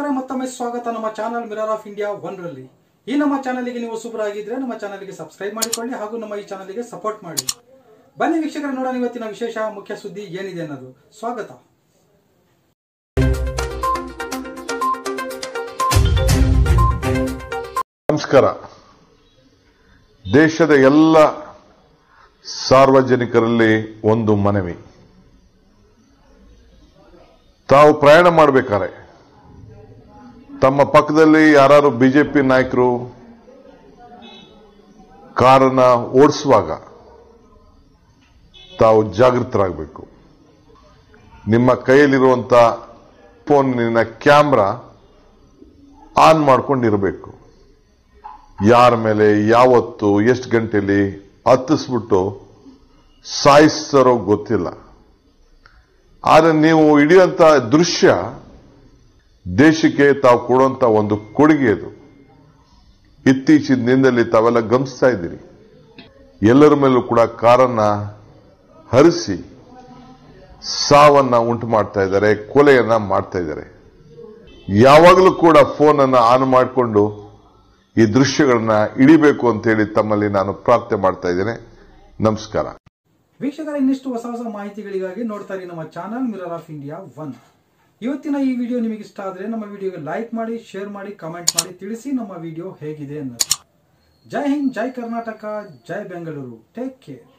ವೀಕ್ಷಕರೇ ಮತ್ತೊಮ್ಮೆ ಸ್ವಾಗತ ನಮ್ಮ channel mirror of India one ರಲ್ಲಿ ಈ ನಮ್ಮ ಚಾನಲ್ಗೆ ನೀವು ಹೊಸಬರಾಗಿದ್ರೆ ನಮ್ಮ ಚಾನಲ್ಗೆ ಸಬ್ಸ್ಕ್ರೈಬ್ ಮಾಡಿಕೊಳ್ಳಿ ಹಾಗೂ ನಮ್ಮ ಈ ಚಾನಲ್ಗೆ ಸಪೋರ್ಟ್ ಮಾಡಿ ಬನ್ನಿ ವೀಕ್ಷಕರ ನೋಡೋಣ ಇವತ್ತಿನ ವಿಶೇಷ ಮುಖ್ಯ ಸುದ್ದಿ ಏನಿದೆ ಅನ್ನೋದು ಸ್ವಾಗತ ನಮಸ್ಕಾರ ದೇಶದ ಎಲ್ಲ ಸಾರ್ವಜನಿಕರಲ್ಲಿ ಒಂದು ಮನವಿ ತಾವು ಪ್ರಯಾಣ ಮಾಡಬೇಕಾದ್ರೆ ತಮ್ಮ ಪಕ್ಕದಲ್ಲಿ ಯಾರು ಬಿಜೆಪಿ ನಾಯಕರು ಕಾರನ್ನ ಓಡಿಸುವಾಗ ತಾವು ಜಾಗೃತರಾಗಬೇಕು ನಿಮ್ಮ ಕೈಯಲ್ಲಿರುವಂಥ ಫೋನಿನ ಕ್ಯಾಮ್ರಾ ಆನ್ ಮಾಡ್ಕೊಂಡಿರಬೇಕು ಯಾರ ಮೇಲೆ ಯಾವತ್ತು ಎಷ್ಟು ಗಂಟೆಲಿ ಹತ್ತಿಸ್ಬಿಟ್ಟು ಸಾಯಿಸ್ತಾರೋ ಗೊತ್ತಿಲ್ಲ ಆದರೆ ನೀವು ಹಿಡಿಯುವಂತ ದೃಶ್ಯ ದೇಶಕ್ಕೆ ತಾವು ಕೊಡುವಂತ ಒಂದು ಕೊಡುಗೆ ಅದು ಇತ್ತೀಚಿನ ದಿನದಲ್ಲಿ ತಾವೆಲ್ಲ ಗಮನಿಸ್ತಾ ಇದ್ದೀರಿ ಎಲ್ಲರ ಮೇಲೂ ಕೂಡ ಕಾರನ್ನ ಹರಿಸಿ ಸಾವನ್ನ ಉಂಟು ಮಾಡ್ತಾ ಇದ್ದಾರೆ ಕೊಲೆಯನ್ನ ಮಾಡ್ತಾ ಇದ್ದಾರೆ ಯಾವಾಗಲೂ ಕೂಡ ಫೋನ್ ಅನ್ನ ಆನ್ ಮಾಡಿಕೊಂಡು ಈ ದೃಶ್ಯಗಳನ್ನ ಹಿಡಿಬೇಕು ಅಂತೇಳಿ ತಮ್ಮಲ್ಲಿ ನಾನು ಪ್ರಾರ್ಥನೆ ಮಾಡ್ತಾ ಇದ್ದೇನೆ ನಮಸ್ಕಾರ ವೀಕ್ಷಕರ ಇನ್ನಿಷ್ಟು ಹೊಸ ಹೊಸ ಮಾಹಿತಿಗಳಿಗಾಗಿ ನೋಡ್ತಾ ಇರಿ ನಮ್ಮ channel mirror of India one ಇವತ್ತಿನ ಈ ವಿಡಿಯೋ ನಿಮಗೆ ಇಷ್ಟ ಆದರೆ ನಮ್ಮ ವಿಡಿಯೋಗೆ ಲೈಕ್ ಮಾಡಿ ಶೇರ್ ಮಾಡಿ ಕಮೆಂಟ್ ಮಾಡಿ ತಿಳಿಸಿ ನಮ್ಮ ವಿಡಿಯೋ ಹೇಗಿದೆ ಅನ್ನೋದು ಜೈ ಹಿಂದ್ ಜೈ ಕರ್ನಾಟಕ ಜೈ ಬೆಂಗಳೂರು ಟೇಕ್ ಕೇರ್